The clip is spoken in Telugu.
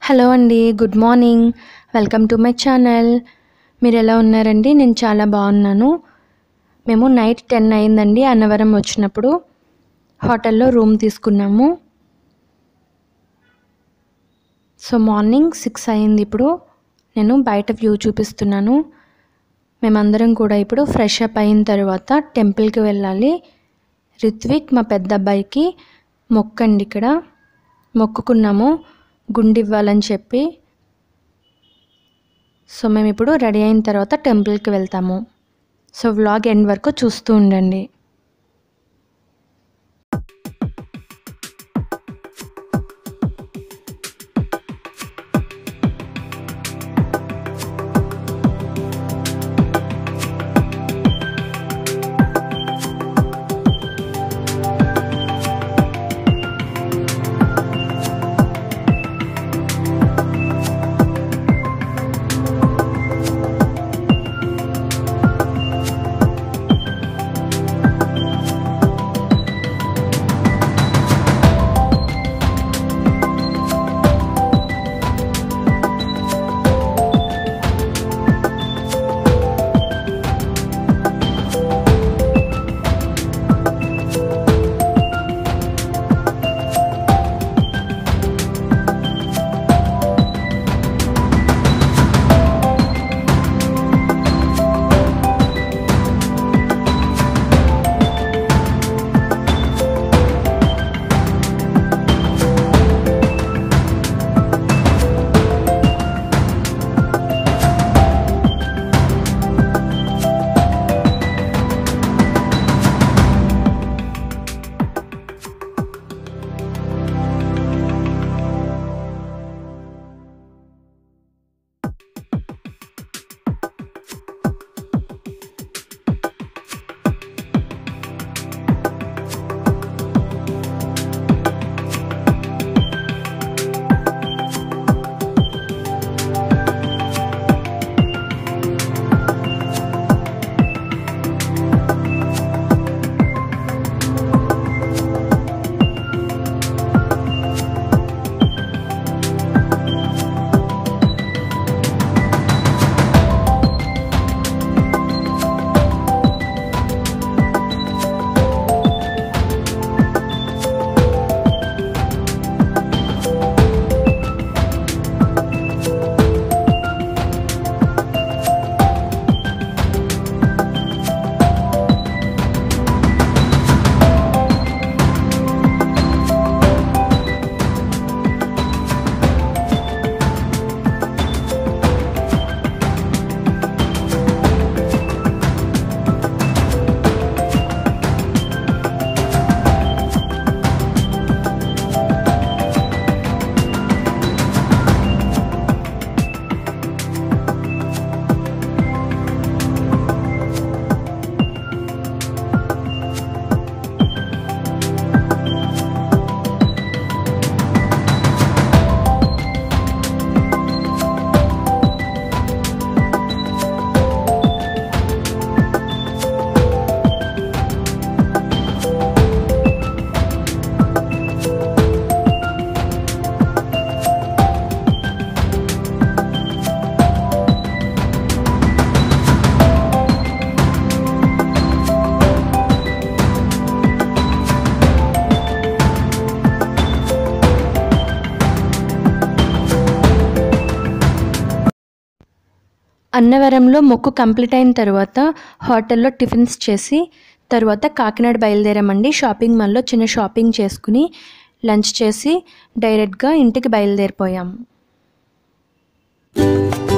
హలో అండి good morning welcome to my channel మీరు ఎలా ఉన్నారండి నేను చాలా బాగున్నాను మేము నైట్ టెన్ అయిందండి అన్నవరం వచ్చినప్పుడు హోటల్లో రూమ్ తీసుకున్నాము సో మార్నింగ్ సిక్స్ అయింది ఇప్పుడు నేను బయట వ్యూ చూపిస్తున్నాను మేమందరం కూడా ఇప్పుడు ఫ్రెష్ అప్ అయిన తర్వాత టెంపుల్కి వెళ్ళాలి రిత్విక్ మా పెద్ద అబ్బాయికి మొక్కండి ఇక్కడ మొక్కుకున్నాము గుండి ఇవ్వాలని చెప్పి సో మేము ఇప్పుడు రెడీ అయిన తర్వాత టెంపుల్కి వెళ్తాము సో వ్లాగ్ ఎండ్ వరకు చూస్తూ ఉండండి అన్నవరంలో మొక్కు కంప్లీట్ అయిన తర్వాత హోటల్లో టిఫిన్స్ చేసి తర్వాత కాకినాడ బయలుదేరామండి షాపింగ్ మాల్లో చిన్న షాపింగ్ చేసుకుని లంచ్ చేసి డైరెక్ట్గా ఇంటికి బయలుదేరిపోయాం